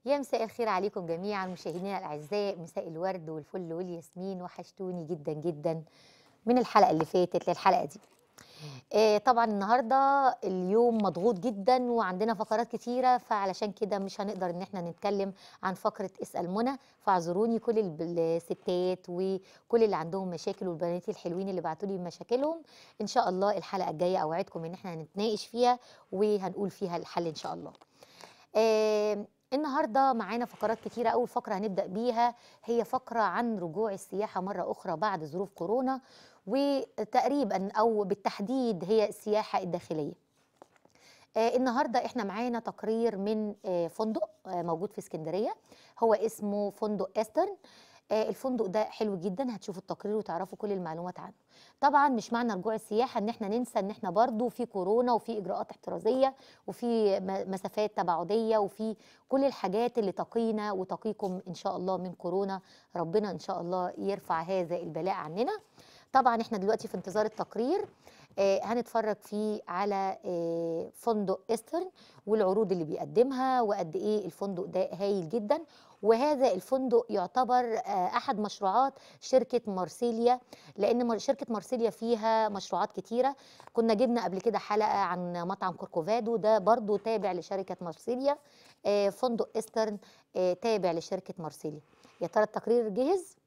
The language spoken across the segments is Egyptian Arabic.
يا مساء الخير عليكم جميعا مشاهدينا الاعزاء مساء الورد والفل والياسمين وحشتوني جدا جدا من الحلقه اللي فاتت للحلقه دي آه، طبعا النهارده اليوم مضغوط جدا وعندنا فقرات كتيره فعلشان كده مش هنقدر ان احنا نتكلم عن فقره اسال منى فاعذروني كل الب- الستات وكل اللي عندهم مشاكل والبنات الحلوين اللي بعتوا لي مشاكلهم ان شاء الله الحلقه الجايه اوعدكم ان احنا هنتناقش فيها وهنقول فيها الحل ان شاء الله آه، النهارده معانا فقرات كتيره اول فقره هنبدا بيها هي فقره عن رجوع السياحه مره اخرى بعد ظروف كورونا وتقريبا او بالتحديد هي السياحه الداخليه آه، النهارده احنا معانا تقرير من آه، فندق آه، موجود في اسكندريه هو اسمه فندق استرن آه، الفندق ده حلو جدا هتشوفوا التقرير وتعرفوا كل المعلومات عنه طبعا مش معنى رجوع السياحه ان احنا ننسى ان احنا برضو في كورونا وفي اجراءات احترازيه وفي م- مسافات تباعديه وفي كل الحاجات اللي تقينا وتقيكم ان شاء الله من كورونا ربنا ان شاء الله يرفع هذا البلاء عننا طبعا احنا دلوقتي في انتظار التقرير آه هنتفرج فيه على آه فندق استرن والعروض اللي بيقدمها وقد ايه الفندق ده هايل جدا وهذا الفندق يعتبر آه احد مشروعات شركه مارسيليا لان مر- شركه مارسيليا فيها مشروعات كتيره كنا جبنا قبل كده حلقه عن مطعم كوركوفادو ده برضو تابع لشركه مارسيليا آه فندق استرن آه تابع لشركه مارسيليا يا ترى التقرير جهز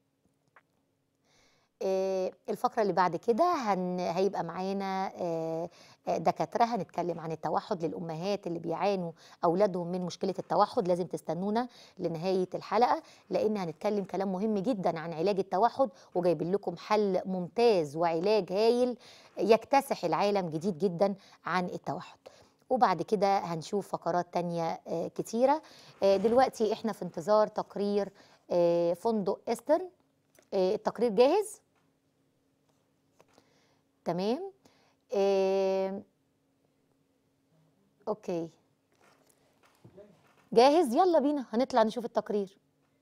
آه، الفقرة اللي بعد كده هن... هيبقى معانا آه، آه، دكاترة هنتكلم عن التوحد للأمهات اللي بيعانوا أولادهم من مشكلة التوحد لازم تستنونا لنهاية الحلقة لأن هنتكلم كلام مهم جدا عن علاج التوحد وجايبين لكم حل ممتاز وعلاج هايل يكتسح العالم جديد جدا عن التوحد وبعد كده هنشوف فقرات تانية آه، كتيرة آه، دلوقتي احنا في انتظار تقرير آه، فندق استرن آه، التقرير جاهز تمام آه، اوكي جاهز يلا بينا هنطلع نشوف التقرير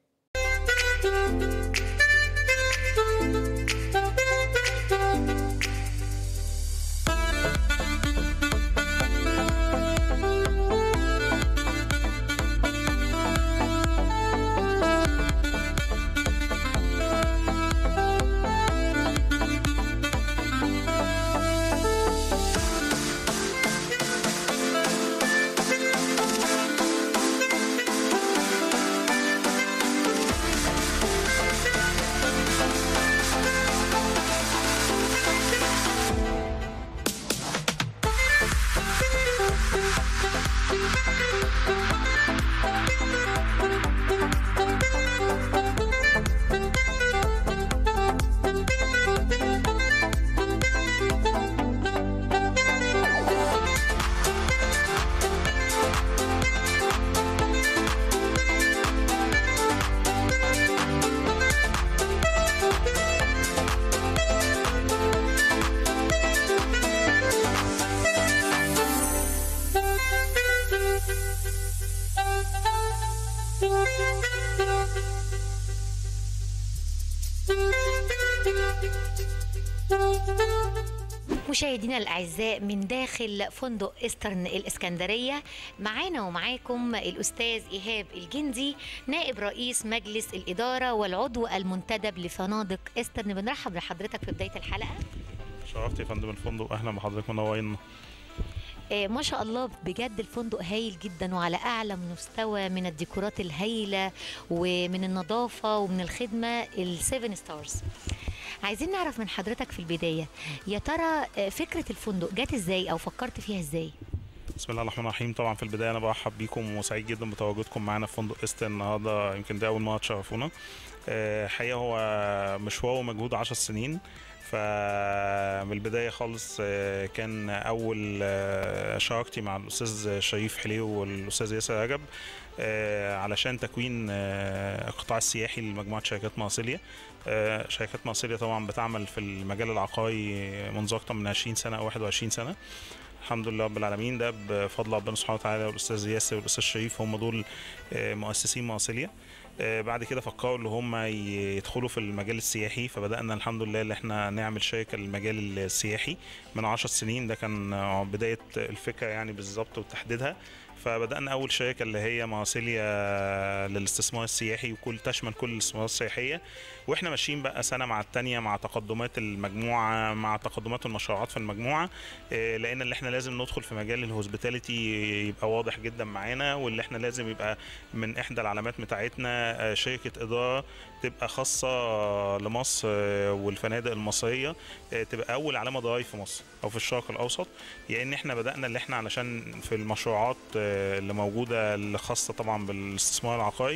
مشاهدينا الاعزاء من داخل فندق استرن الاسكندريه معانا ومعاكم الاستاذ ايهاب الجندي نائب رئيس مجلس الاداره والعضو المنتدب لفنادق استرن بنرحب بحضرتك في بدايه الحلقه شرفت يا فندم الفندق اهلا بحضرتك منورين آه، ما شاء الله بجد الفندق هايل جدا وعلى اعلى مستوى من الديكورات الهايله ومن النظافه ومن الخدمه السيفن ستارز عايزين نعرف من حضرتك في البدايه يا ترى آه، فكره الفندق جت ازاي او فكرت فيها ازاي بسم الله الرحمن الرحيم طبعا في البدايه انا برحب بيكم وسعيد جدا بتواجدكم معانا في فندق است النهارده يمكن ده اول مره تشرفونا آه، الحقيقه هو مشوار ومجهود 10 سنين فمن البدايه خالص آه، كان اول آه، شراكتي مع الاستاذ شريف حليو والاستاذ ياسر رجب آه، علشان تكوين آه، القطاع السياحي لمجموعه شركات مارسيليا آه، شركات مارسيليا طبعا بتعمل في المجال العقاري منذ اكثر من 20 سنه او 21 سنه الحمد لله رب العالمين ده بفضل ربنا سبحانه وتعالى والاستاذ ياسر والاستاذ شريف هم دول آه، مؤسسين مارسيليا آه، بعد كده فكروا ان هم يدخلوا في المجال السياحي فبدانا الحمد لله ان احنا نعمل شركه للمجال السياحي من 10 سنين ده كان آه، بدايه الفكره يعني بالظبط وتحديدها فبدانا اول شركه اللي هي مارسيليا للاستثمار السياحي وكل تشمل كل الاستثمارات السياحيه واحنا ماشيين بقى سنه مع التانيه مع تقدمات المجموعه مع تقدمات المشروعات في المجموعه آه، لقينا اللي احنا لازم ندخل في مجال الهوسبيتاليتي يبقى واضح جدا معانا واللي احنا لازم يبقى من احدى العلامات بتاعتنا آه، شركه اداره تبقى خاصه لمصر آه، والفنادق المصريه آه، تبقى اول علامه ضرايب في مصر او في الشرق الاوسط يعني احنا بدانا اللي احنا علشان في المشروعات آه، اللي موجوده اللي خاصه طبعا بالاستثمار العقاري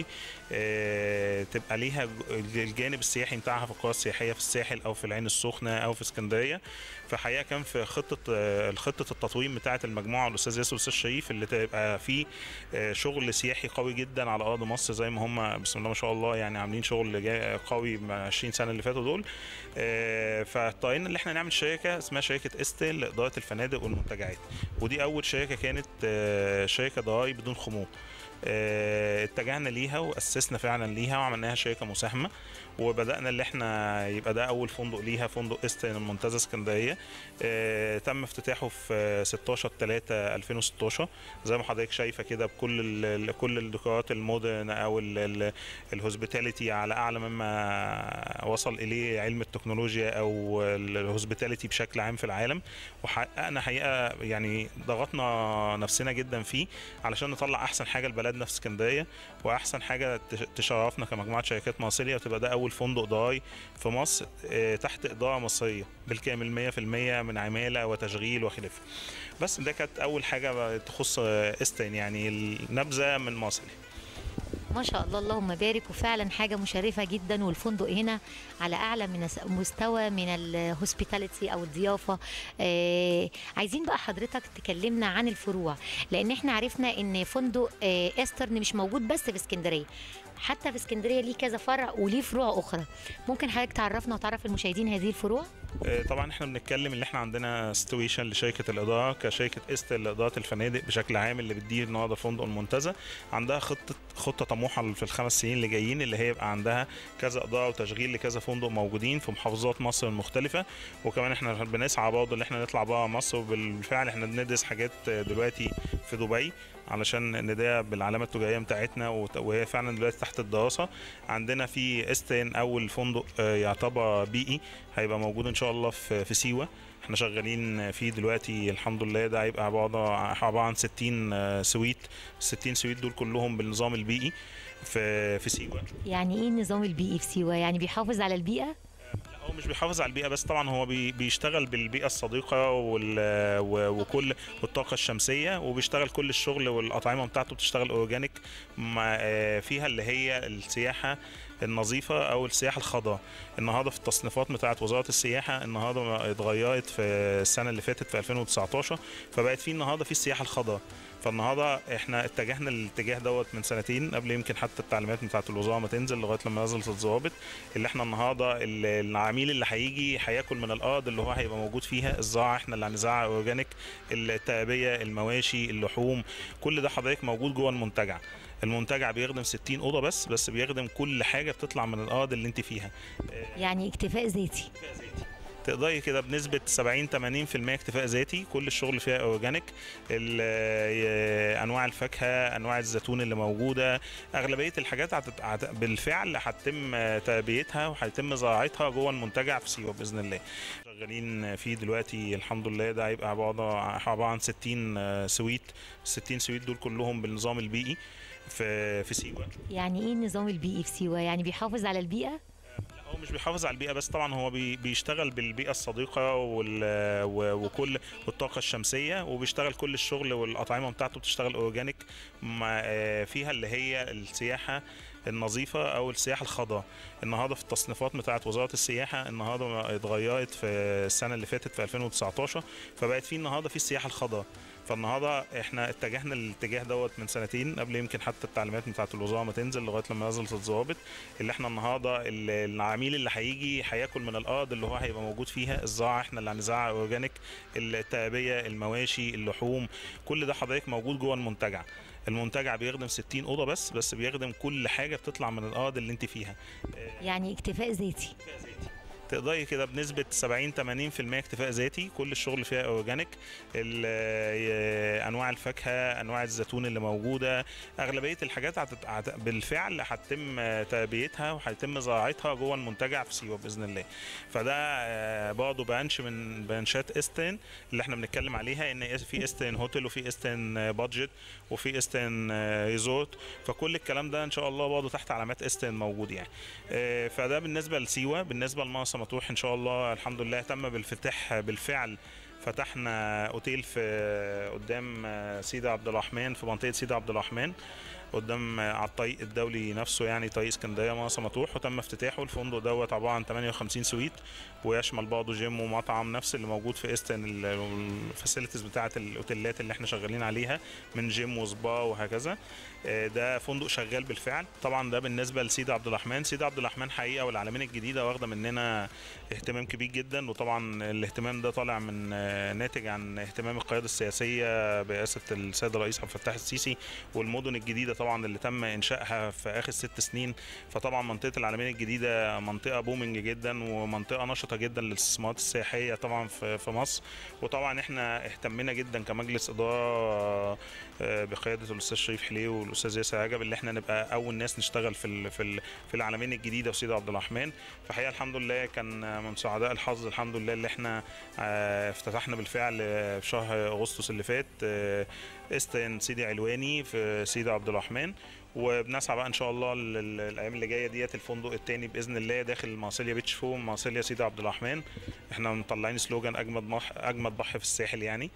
آه، تبقى ليها ج- الجانب السياحي بتاعها في القرى السياحيه في الساحل او في العين السخنه او في اسكندريه فحقيقه كان في خطه آه، خطه التطوير بتاعه المجموعه الاستاذ ياسر والاستاذ شريف اللي تبقى فيه آه، شغل سياحي قوي جدا على ارض مصر زي ما هم بسم الله ما شاء الله يعني عاملين شغل جا- قوي من 20 سنه اللي فاتوا دول آه، فاضطرينا ان احنا نعمل شركه اسمها شركه استل لاداره الفنادق والمنتجعات ودي اول شركه كانت آه، شركه ضرايب بدون خمول آه، اتجهنا ليها واسسنا فعلا ليها وعملناها شركه مساهمه وبدانا اللي احنا يبقى ده اول فندق ليها فندق استن المنتزه اسكندريه آه، تم افتتاحه في آه، 16 3 2016 زي ما حضرتك شايفه كده بكل ال- ال- كل الديكورات المودرن او ال- ال- الهوسبيتاليتي على اعلى مما وصل اليه علم التكنولوجيا او الهوسبيتاليتي بشكل عام في العالم وحققنا حقيقه يعني ضغطنا نفسنا جدا فيه علشان نطلع احسن حاجه لبلدنا في اسكندريه واحسن حاجه تش- تشرفنا كمجموعه شركات مصريه وتبقى ده اول فندق ضراي في مصر آه، تحت اداره مصريه بالكامل 100% من عماله وتشغيل وخلافه بس ده كانت اول حاجه تخص آه، استن يعني النبذه من مصر ما شاء الله اللهم بارك وفعلا حاجة مشرفة جدا والفندق هنا على أعلى من الس- مستوى من الهوسبيتاليتي أو الضيافة آه عايزين بقى حضرتك تكلمنا عن الفروع لأن احنا عرفنا إن فندق آه إسترن مش موجود بس في اسكندرية حتى في اسكندرية ليه كذا فرع وليه فروع أخرى ممكن حضرتك تعرفنا وتعرف المشاهدين هذه الفروع؟ آه، طبعا احنا بنتكلم اللي احنا عندنا ستويشن لشركه الاداره كشركه استل لاداره الفنادق بشكل عام اللي بتدير النهارده فندق المنتزه عندها خطه خطه طموحه في الخمس سنين اللي جايين اللي هي يبقى عندها كذا اداره وتشغيل لكذا فندق موجودين في محافظات مصر المختلفه وكمان احنا بنسعى برضه ان احنا نطلع بره مصر وبالفعل احنا بندرس حاجات آه، دلوقتي في دبي علشان نديها بالعلامه التجاريه بتاعتنا وت- وهي فعلا دلوقتي تحت الدراسه عندنا في استن اول فندق آه، يعتبر بيئي هيبقى موجود ان شاء الله في في سيوه احنا شغالين فيه دلوقتي الحمد لله ده هيبقى عباره عباره عن 60 آه، سويت 60 سويت دول كلهم بالنظام البيئي في في سيوه يعني إيه النظام البيئي في سيوة؟ يعني بيحافظ على البيئة؟ لا هو مش بيحافظ على البيئه بس طبعا هو بي- بيشتغل بالبيئه الصديقه وال- و- وكل والطاقه الشمسيه وبيشتغل كل الشغل والاطعمه بتاعته بتشتغل اورجانيك مع- آه، فيها اللي هي السياحه النظيفه او السياحه الخضراء النهارده في التصنيفات بتاعه وزاره السياحه النهارده اتغيرت في السنه اللي فاتت في 2019 فبقت في النهارده في السياحه الخضراء فالنهارده احنا اتجهنا للاتجاه دوت من سنتين قبل يمكن حتى التعليمات بتاعه الوزاره ما تنزل لغايه لما نزلت الضوابط اللي احنا النهارده ال- العميل اللي هيجي هياكل من الارض اللي هو هيبقى موجود فيها الزراعه احنا اللي هنزرعها اورجانيك التربيه المواشي اللحوم كل ده حضرتك موجود جوه المنتجع المنتجع بيخدم 60 اوضه بس بس بيخدم كل حاجه بتطلع من الارض اللي انت فيها يعني اكتفاء ذاتي تقدري كده بنسبة 70 80% اكتفاء ذاتي كل الشغل فيها اورجانيك ال- آه، انواع الفاكهة انواع الزيتون اللي موجودة اغلبية الحاجات هتت- هت- بالفعل هتتم آه، تربيتها وهيتم زراعتها جوه المنتجع في سيوة باذن الله شغالين فيه دلوقتي الحمد لله ده هيبقى عبارة عبارة عن 60 آه، سويت 60 سويت دول كلهم بالنظام البيئي في في سيوة يعني ايه النظام البيئي في سيوة يعني بيحافظ على البيئة لا هو مش بيحافظ على البيئة بس طبعا هو بي- بيشتغل بالبيئة الصديقة وال و- وكل والطاقة الشمسية وبيشتغل كل الشغل والأطعمة بتاعته بتشتغل أورجانيك مع- آه، فيها اللي هي السياحة النظيفة أو السياحة الخضراء النهاردة في التصنيفات بتاعة وزارة السياحة النهاردة اتغيرت في السنة اللي فاتت في 2019 فبقت في النهاردة في السياحة الخضراء فالنهارده احنا اتجهنا للاتجاه دوت من سنتين قبل يمكن حتى التعليمات بتاعه الوزاره ما تنزل لغايه لما نزلت الضوابط اللي احنا النهارده ال- العميل اللي هيجي هياكل من الارض اللي هو هيبقى موجود فيها الزراعه احنا اللي هنزرعها اورجانيك التربيه المواشي اللحوم كل ده حضرتك موجود جوه المنتجع المنتجع بيخدم 60 اوضه بس بس بيخدم كل حاجه بتطلع من الارض اللي انت فيها يعني اكتفاء ذاتي اكتفاء ذاتي تقدري كده بنسبه 70 80% اكتفاء ذاتي كل الشغل فيها اورجانيك ال- آه، انواع الفاكهه انواع الزيتون اللي موجوده اغلبيه الحاجات هتت- هت- بالفعل هتتم آه، تربيتها وهيتم زراعتها جوه المنتجع في سيوه باذن الله فده آه، برضه بانش من بانشات استن اللي احنا بنتكلم عليها ان في استن هوتيل وفي استن آه، بادجت وفي استن آه، ريزورت فكل الكلام ده ان شاء الله برضه تحت علامات استن موجود يعني آه، فده بالنسبه لسيوه بالنسبه لمرسى مطروح ان شاء الله الحمد لله تم بالفتح بالفعل فتحنا اوتيل في قدام آه، سيدي عبد الرحمن في منطقه سيدي عبد الرحمن قدام آه، على الطريق الدولي نفسه يعني طريق اسكندريه مرسى مطروح وتم افتتاحه الفندق دوت عباره عن 58 سويت ويشمل برضه جيم ومطعم نفس اللي موجود في استن الفاسيلتيز بتاعه الاوتيلات اللي احنا شغالين عليها من جيم وسبا وهكذا آه، ده فندق شغال بالفعل طبعا ده بالنسبه لسيدي عبد الرحمن سيدي عبد الرحمن حقيقه والعلمين الجديده واخده مننا اهتمام كبير جدا وطبعا الاهتمام ده طالع من آه، ناتج عن اهتمام القياده السياسيه برئاسه السيد الرئيس عبد الفتاح السيسي والمدن الجديده طبعا اللي تم انشائها في اخر ست سنين فطبعا منطقه العلمين الجديده منطقه بومنج جدا ومنطقه نشطه جدا للاستثمارات السياحيه طبعا في في مصر وطبعا احنا اهتمينا جدا كمجلس اداره آه، بقياده الاستاذ شريف حليه والاستاذ ياسر رجب اللي احنا نبقى اول ناس نشتغل في ال- في ال- في العلمين الجديده وسيدي عبد الرحمن فحقيقه الحمد لله كان من سعداء الحظ الحمد لله اللي احنا آه، افتتحنا بالفعل آه، في شهر اغسطس اللي فات آه، استن سيدي علواني في سيدي عبد الرحمن وبنسعى بقى ان شاء الله ال- ال- الايام اللي جايه ديت الفندق التاني باذن الله داخل مارسيليا بيتش فوم مارسيليا سيدي عبد الرحمن احنا مطلعين سلوجان اجمد مح اجمد بحر في الساحل يعني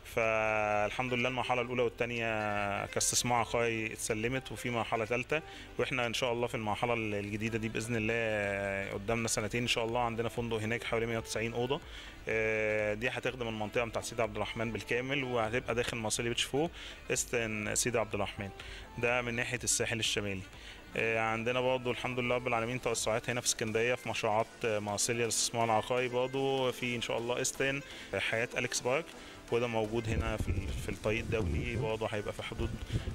فالحمد لله المرحله الاولى والثانيه كاستثمار عقاري اتسلمت وفي مرحله ثالثه واحنا ان شاء الله في المرحله الجديده دي باذن الله قدامنا سنتين ان شاء الله عندنا فندق هناك حوالي 190 اوضه آه، دي هتخدم المنطقه بتاعت سيدي عبد الرحمن بالكامل وهتبقى داخل مارسيليا بيتش فو استن سيدي عبد الرحمن ده من ناحيه الساحل الشمالي آه، عندنا برضه الحمد لله رب العالمين توسعات هنا في اسكندريه في مشروعات آه، مارسيليا للاستثمار العقاري برضه في ان شاء الله استن آه، حياه اليكس بارك وده موجود هنا في ال- في الطريق الدولي برضه هيبقى في حدود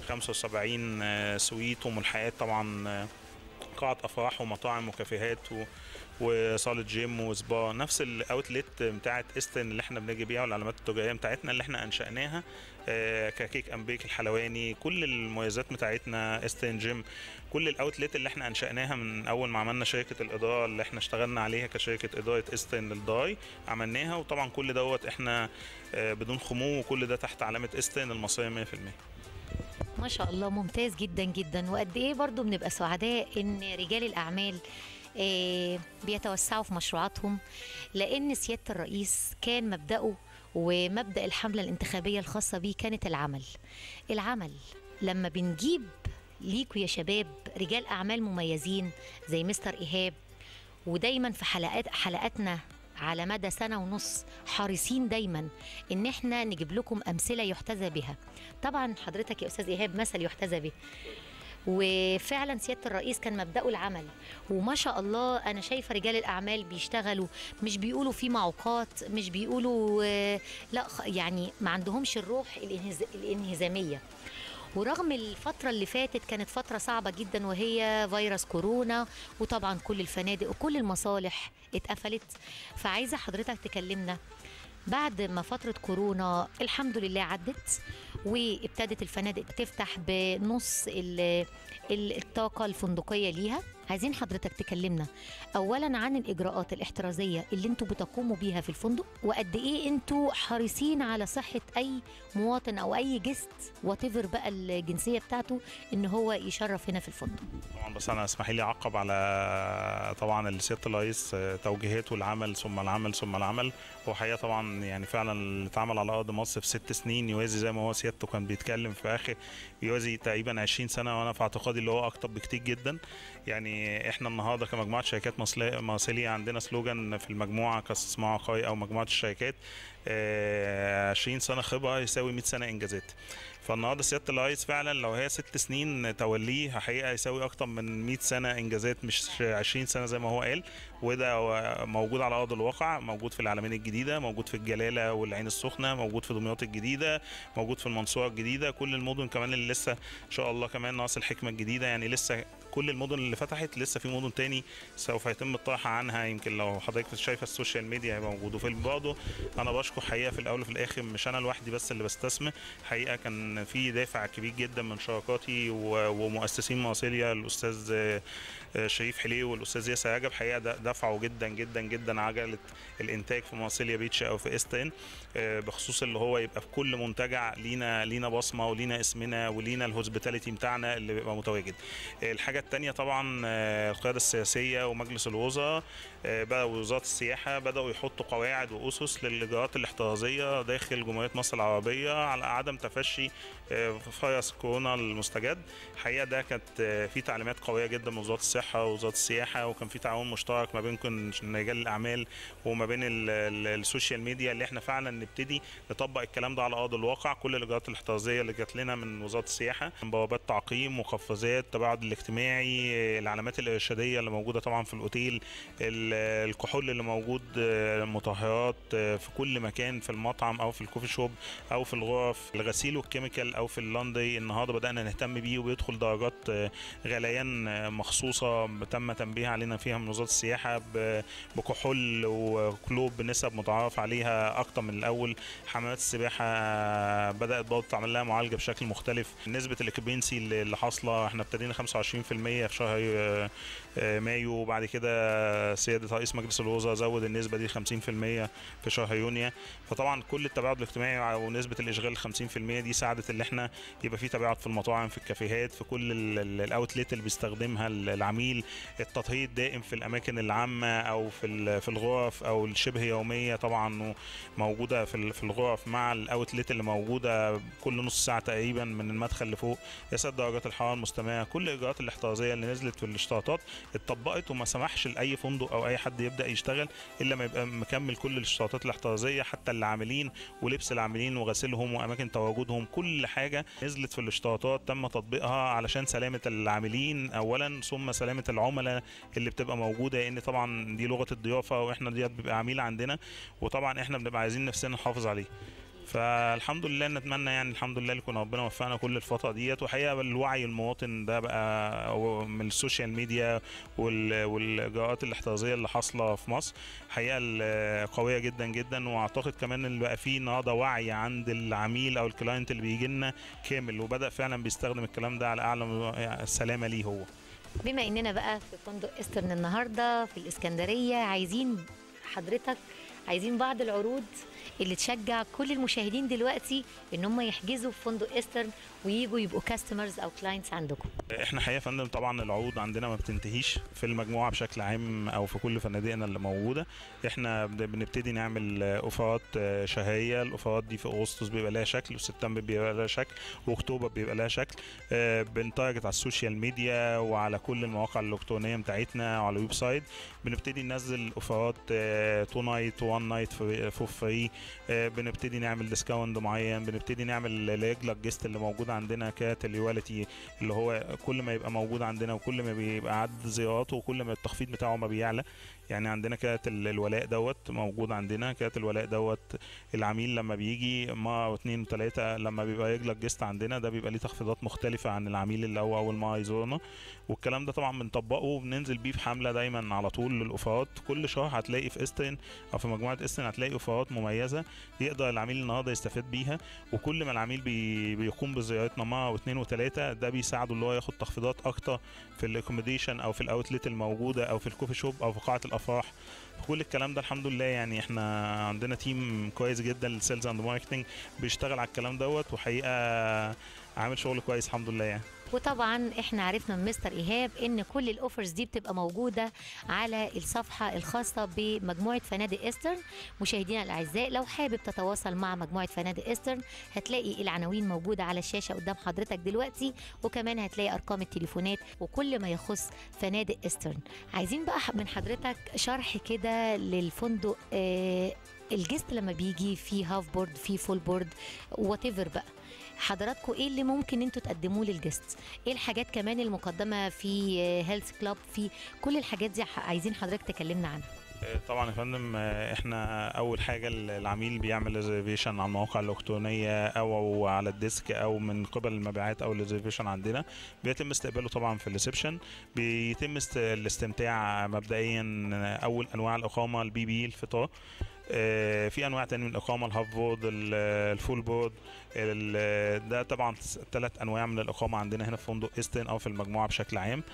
75 آه، سويت وملحقات طبعا آه، قاعة أفراح ومطاعم وكافيهات و... وصالة جيم وسبا نفس الاوتلت بتاعت استن اللي احنا بنجي بيها والعلامات التجارية بتاعتنا اللي احنا انشأناها آه، ككيك ام بيك الحلواني كل المميزات بتاعتنا استن جيم كل الاوتلت اللي احنا انشأناها من اول ما عملنا شركة الإدارة اللي احنا اشتغلنا عليها كشركة إدارة استن للداي عملناها وطبعا كل دوت احنا آه، بدون خمو وكل ده تحت علامة استن المصرية 100% ما شاء الله ممتاز جدا جدا وقد ايه برضو بنبقى سعداء ان رجال الاعمال آه، بيتوسعوا في مشروعاتهم لان سياده الرئيس كان مبداه ومبدا الحمله الانتخابيه الخاصه بيه كانت العمل العمل لما بنجيب ليكوا يا شباب رجال اعمال مميزين زي مستر ايهاب ودايما في حلقات حلقاتنا على مدى سنه ونص حريصين دايما ان احنا نجيب لكم امثله يحتذى بها طبعا حضرتك يا استاذ ايهاب مثل يحتذى به وفعلا سياده الرئيس كان مبداه العمل وما شاء الله انا شايفه رجال الاعمال بيشتغلوا مش بيقولوا في معوقات مش بيقولوا آه، لا خ- يعني ما عندهمش الروح الانهز- الانهزاميه ورغم الفترة اللي فاتت كانت فترة صعبة جدا وهي فيروس كورونا وطبعا كل الفنادق وكل المصالح اتقفلت فعايزة حضرتك تكلمنا بعد ما فترة كورونا الحمد لله عدت وابتدت الفنادق تفتح بنص ال- ال- الطاقة الفندقية ليها عايزين حضرتك تكلمنا اولا عن الاجراءات الاحترازيه اللي انتوا بتقوموا بيها في الفندق وقد ايه انتوا حريصين على صحه اي مواطن او اي جست وات بقى الجنسيه بتاعته ان هو يشرف هنا في الفندق طبعا بس انا اسمحي لي اعقب على طبعا اللي سياده الرئيس آه، توجيهاته العمل ثم العمل ثم العمل هو حقيقه طبعا يعني فعلا اللي اتعمل على ارض مصر في ست سنين يوازي زي ما هو سيادته كان بيتكلم في اخر يوازي تقريبا 20 سنه وانا في اعتقادي اللي هو اكتر بكتير جدا يعني احنا النهارده كمجموعه شركات مصل- مارسيليا عندنا سلوجان في المجموعه كاستثمار عقاري او مجموعه الشركات آه، 20 سنه خبره يساوي 100 سنه انجازات فالنهارده سياده الرئيس فعلا لو هي ست سنين توليه حقيقه يساوي اكتر من 100 سنه انجازات مش 20 سنه زي ما هو قال وده موجود على ارض الواقع موجود في العلمين الجديده موجود في الجلاله والعين السخنه موجود في دمياط الجديده موجود في المنصوره الجديده كل المدن كمان اللي لسه ان شاء الله كمان ناقص الحكمه الجديده يعني لسه كل المدن اللي فتحت لسه في مدن تاني سوف يتم الطرح عنها يمكن لو حضرتك شايفه السوشيال ميديا هيبقى موجود وفي برضه انا بشكر حقيقه في الاول وفي الاخر مش انا لوحدي بس اللي بستثمر حقيقه كان في دافع كبير جدا من شركاتي و- ومؤسسين مارسيليا الاستاذ آه، آه، شريف حليه والاستاذ ياسر رجب حقيقه د- دفعوا جدا جدا جدا عجله الانتاج في مارسيليا بيتش او في استن آه، بخصوص اللي هو يبقى في كل منتجع لينا لينا بصمه ولينا اسمنا ولينا الهوسبيتاليتي بتاعنا اللي بيبقى متواجد الحاجة التانية طبعا آه، القيادة السياسية ومجلس الوزراء آه، بقى وزارة السياحة بدأوا يحطوا قواعد وأسس للإجراءات الاحترازية داخل جمهورية مصر العربية على عدم تفشي آه، فيروس كورونا المستجد الحقيقة ده كانت آه، في تعليمات قوية جدا من وزارة الصحة ووزارة السياحة وكان في تعاون مشترك ما بينكم رجال الأعمال وما بين ال- ال- السوشيال ميديا اللي احنا فعلا نبتدي نطبق الكلام ده على أرض الواقع كل الإجراءات الاحترازية اللي جات لنا من وزارة السياحة بوابات تعقيم مخفزات التباعد الاجتماعي العلامات الإرشادية اللي موجودة طبعا في الأوتيل ال- الكحول اللي موجود آه، مطهرات آه، في كل مكان في المطعم أو في الكوفي شوب أو في الغرف الغسيل والكيميكال أو في اللاندري النهارده بدأنا نهتم بيه وبيدخل درجات آه، غليان آه، مخصوصة تم تنبيه علينا فيها من وزارة السياحة ب- بكحول وكلوب بنسب متعارف عليها أكتر من الأول حمامات السباحة آه، بدأت برضه تعمل لها معالجة بشكل مختلف نسبة الاكيبنسي اللي اللي حاصلة احنا ابتدينا 25% في شهر آه، آه، مايو وبعد كده سيادة رئيس مجلس الوزراء زود النسبة دي 50% في شهر يونيو فطبعا كل التباعد الاجتماعي ونسبة الإشغال 50% دي ساعدت اللي احنا يبقى في تباعد في المطاعم في الكافيهات في كل ال- ال- الاوتلت اللي بيستخدمها ال- العميل التطهير الدائم في الاماكن العامه او في ال- في الغرف او الشبه يوميه طبعا موجوده في ال- في الغرف مع الاوتلت اللي موجوده كل نص ساعه تقريبا من المدخل لفوق قياسات درجات الحراره المستمره كل الاجراءات الاحترازيه اللي نزلت في الاشتراطات اتطبقت وما سمحش لاي فندق او اي حد يبدا يشتغل الا ما يبقى مكمل كل الاشتراطات الاحترازيه حتى العاملين ولبس العاملين وغسيلهم واماكن تواجدهم كل حاجه نزلت في الاشتراطات تم تطبيقها علشان سلامه العاملين اولا ثم سلامه العملاء اللي بتبقى موجوده لان طبعا دي لغه الضيافه واحنا ديت بيبقى عميل عندنا وطبعا احنا بنبقى عايزين نفسنا نحافظ عليه فالحمد لله نتمنى يعني الحمد لله يكون ربنا وفقنا كل الفتره ديت وحقيقه الوعي المواطن ده بقى من السوشيال ميديا وال- والاجراءات الاحترازيه اللي حاصله في مصر حقيقه ال- قويه جدا جدا واعتقد كمان ان بقى في النهارده وعي عند العميل او الكلاينت اللي بيجي لنا كامل وبدا فعلا بيستخدم الكلام ده على اعلى سلامه ليه هو بما اننا بقى في فندق استرن النهارده في الاسكندريه عايزين حضرتك عايزين بعض العروض اللي تشجع كل المشاهدين دلوقتي ان هم يحجزوا في فندق استرن ويجوا يبقوا كاستمرز او كلاينتس عندكم احنا حقيقه يا فندم طبعا العروض عندنا ما بتنتهيش في المجموعه بشكل عام او في كل فنادقنا اللي موجوده احنا بن- بنبتدي نعمل آه، اوفرات آه، شهريه الاوفرات دي في اغسطس بيبقى لها شكل وسبتمبر بيبقى لها شكل واكتوبر بيبقى لها شكل آه، بنتارجت على السوشيال ميديا وعلى كل المواقع الالكترونيه بتاعتنا وعلى الويب سايت بنبتدي ننزل اوفرات تو نايت وان نايت فور فري بنبتدي نعمل ديسكاونت معين بنبتدي نعمل لاجلك جيست اللي موجود عندنا كتليواليتي اللي هو كل ما يبقى موجود عندنا وكل ما بيبقى عدد زياراته وكل ما التخفيض بتاعه ما بيعلى يعني عندنا كانت ال- الولاء دوت موجود عندنا كانت الولاء دوت العميل لما بيجي مرة واثنين وثلاثة لما بيبقى يجلك جيست عندنا ده بيبقى ليه تخفيضات مختلفة عن العميل اللي هو أول ما يزورنا والكلام ده طبعا بنطبقه وبننزل بيه في حملة دايما على طول للأوفرات كل شهر هتلاقي في استن أو في مجموعة استن هتلاقي أوفرات مميزة يقدر العميل النهارده يستفاد بيها وكل ما العميل بي بيقوم بزيارتنا مرة واثنين وثلاثة ده بيساعده اللي هو ياخد تخفيضات أكتر في الاكوموديشن أو في الأوتلت الموجودة أو في الكوفي شوب أو في قاعة الأفراح كل الكلام ده الحمد لله يعني احنا عندنا تيم كويس جدا للسيلز اند ماركتنج بيشتغل على الكلام دوت وحقيقه عامل شغل كويس الحمد لله يعني وطبعا احنا عرفنا من مستر ايهاب ان كل الاوفرز دي بتبقى موجوده على الصفحه الخاصه بمجموعه فنادق ايسترن مشاهدينا الاعزاء لو حابب تتواصل مع مجموعه فنادق ايسترن هتلاقي العناوين موجوده على الشاشه قدام حضرتك دلوقتي وكمان هتلاقي ارقام التليفونات وكل ما يخص فنادق ايسترن عايزين بقى من حضرتك شرح كده للفندق آه الجست لما بيجي في هاف بورد في فول بورد وات ايفر بقى حضراتكم ايه اللي ممكن انتوا تقدموه للجست ايه الحاجات كمان المقدمه في هيلث كلاب في كل الحاجات دي ح- عايزين حضرتك تكلمنا عنها آه، طبعا يا فندم آه، احنا اول حاجه العميل بيعمل ريزرفيشن على المواقع الالكترونيه او أو على الديسك او من قبل المبيعات او الريزرفيشن عندنا بيتم استقباله طبعا في الريسبشن بيتم است- الاستمتاع مبدئيا آه، اول انواع الاقامه البي بي الفطار آه، في انواع تانية من الاقامه الهاف بورد ال- الفول بورد ال- ده طبعا ثلاث انواع من الاقامه عندنا هنا في فندق ايستن او في المجموعه بشكل عام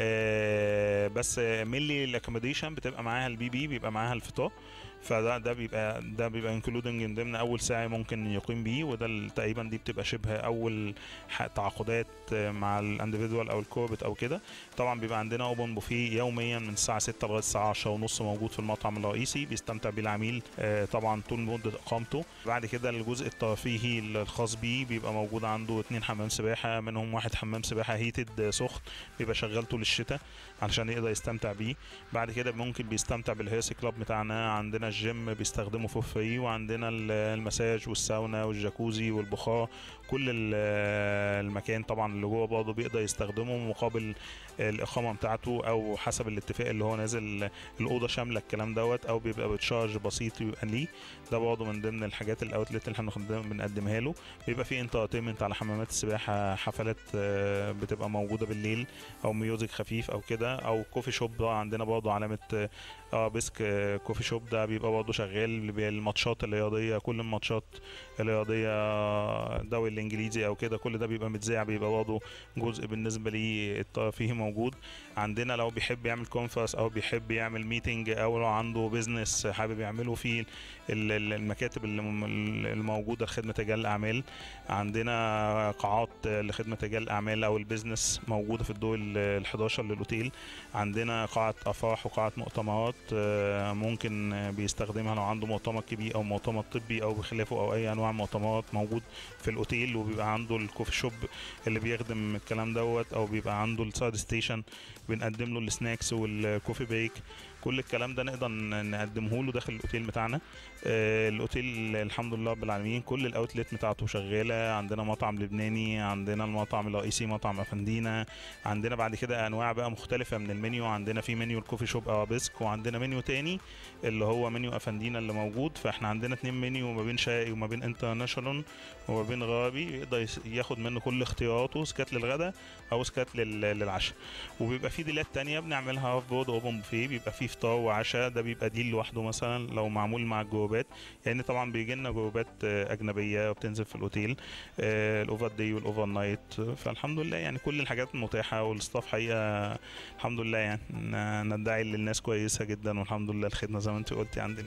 آه، بس ملي الاكوموديشن بتبقى معاها البي بي بيبقى معاها الفطار فده ده بيبقى ده بيبقى انكلودنج من ضمن اول ساعه ممكن يقيم بيه وده ال- تقريبا دي بتبقى شبه اول ح- تعاقدات آه، مع الانديفيدوال او الكوربت او كده طبعا بيبقى عندنا اوبن بوفيه يوميا من الساعه 6 لغايه الساعه 10 ونص موجود في المطعم الرئيسي بيستمتع بيه العميل آه، طبعا طول مده اقامته بعد كده الجزء الترفيهي الخاص بيه بيبقى موجود عنده اتنين حمام سباحه منهم واحد حمام سباحه هيتد سخن بيبقى شغال طول الشتاء علشان يقدر يستمتع بيه بعد كده ممكن بيستمتع بالهيرس كلاب بتاعنا عندنا الجيم بيستخدمه فور فري وعندنا ال- المساج والساونا والجاكوزي والبخار كل ال- المكان طبعا اللي جوه برضه بيقدر يستخدمه مقابل الاقامه بتاعته او حسب الاتفاق اللي هو نازل الاوضه شامله الكلام دوت او بيبقى بتشارج بسيط يبقى ليه ده برضه من ضمن الحاجات الاوتلت اللي احنا بنقدم- بنقدمها له بيبقى في انترتينمنت على حمامات السباحه حفلات آه، بتبقى موجوده بالليل او ميوزك خفيف او كده او كوفي شوب ده عندنا برضه علامه آه، اه بيسك آه، كوفي شوب ده بيبقى برضه شغال بالماتشات الرياضيه كل الماتشات الرياضيه آه، الدوري الانجليزي او كده كل ده بيبقى متذاع بيبقى برضه جزء بالنسبه لي الترفيه موجود عندنا لو بيحب يعمل كونفرنس او بيحب يعمل ميتنج او لو عنده بيزنس حابب يعمله في ال- ال- المكاتب اللي م- الموجوده لخدمه رجال الاعمال عندنا قاعات لخدمه رجال الاعمال او البيزنس موجوده في الدور ال 11 للاوتيل عندنا قاعه افراح وقاعه مؤتمرات آه، ممكن آه، بيستخدمها لو عنده مؤتمر كبير او مؤتمر طبي او بخلافه او اي انواع مؤتمرات موجود في الاوتيل وبيبقى عنده الكوفي شوب اللي بيخدم الكلام دوت او بيبقى عنده السايد ستيشن بنقدم له السناكس والكوفي بريك كل الكلام ده نقدر ن- نقدمه له داخل الاوتيل بتاعنا آه، الاوتيل الحمد لله رب العالمين كل الاوتلت بتاعته شغاله عندنا مطعم لبناني عندنا المطعم الرئيسي مطعم افندينا عندنا بعد كده انواع بقى مختلفه من المنيو عندنا في منيو الكوفي شوب ارابيسك وعندنا منيو تاني اللي هو منيو افندينا اللي موجود فاحنا عندنا اتنين منيو ما بين شرقي وما بين انترناشونال وما بين غربي يقدر يس- ياخد منه كل اختياراته سكات للغدا او سكات لل- للعشاء وبيبقى في ديلات تانية بنعملها هاف بورد اوبن بوفيه بيبقى فيه فطار وعشاء ده بيبقى ديل لوحده مثلا لو معمول مع الجروبات لان طبعا بيجي لنا جروبات آه، اجنبيه وبتنزل في الاوتيل آه، الاوفر داي والاوفر نايت فالحمد لله يعني كل الحاجات متاحه والستاف حقيقه الحمد لله يعني ن- ندعي للناس كويسه جدا والحمد لله الخدمه زي ما انت قلتي عندنا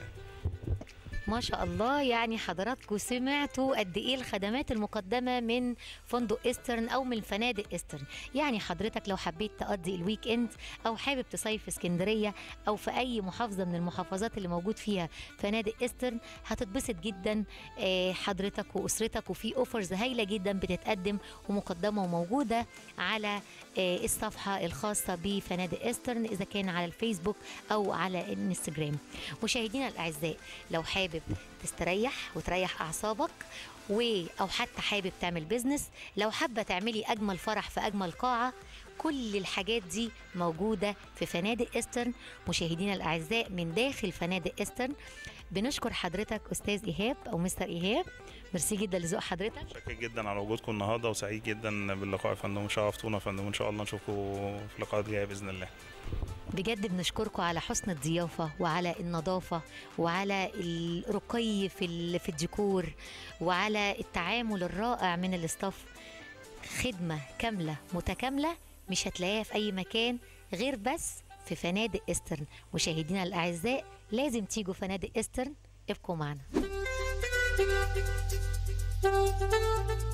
ما شاء الله يعني حضراتكم سمعتوا قد ايه الخدمات المقدمه من فندق ايسترن او من فنادق ايسترن يعني حضرتك لو حبيت تقضي الويك اند او حابب تصيف في اسكندريه او في اي محافظه من المحافظات اللي موجود فيها فنادق ايسترن هتتبسط جدا آه، حضرتك واسرتك وفي اوفرز هايله جدا بتتقدم ومقدمه وموجوده على آه، الصفحه الخاصه بفنادق ايسترن اذا كان على الفيسبوك او على الانستجرام مشاهدينا الاعزاء لو حابب تستريح وتريح اعصابك و او حتى حابب تعمل بيزنس لو حابه تعملي اجمل فرح في اجمل قاعه كل الحاجات دي موجوده في فنادق ايسترن مشاهدينا الاعزاء من داخل فنادق ايسترن بنشكر حضرتك استاذ ايهاب او مستر ايهاب ميرسي جدا لذوق حضرتك شاكر جدا على وجودكم النهارده وسعيد جدا باللقاء يا فندم شرفتونا يا فندم وان شاء الله نشوفكم في لقاءات جايه باذن الله بجد بنشكركم على حسن الضيافة وعلى النظافة وعلى الرقي في ال- في الديكور وعلى التعامل الرائع من الاستاف خدمة كاملة متكاملة مش هتلاقيها في أي مكان غير بس في فنادق إسترن مشاهدينا الأعزاء لازم تيجوا فنادق إسترن ابقوا معنا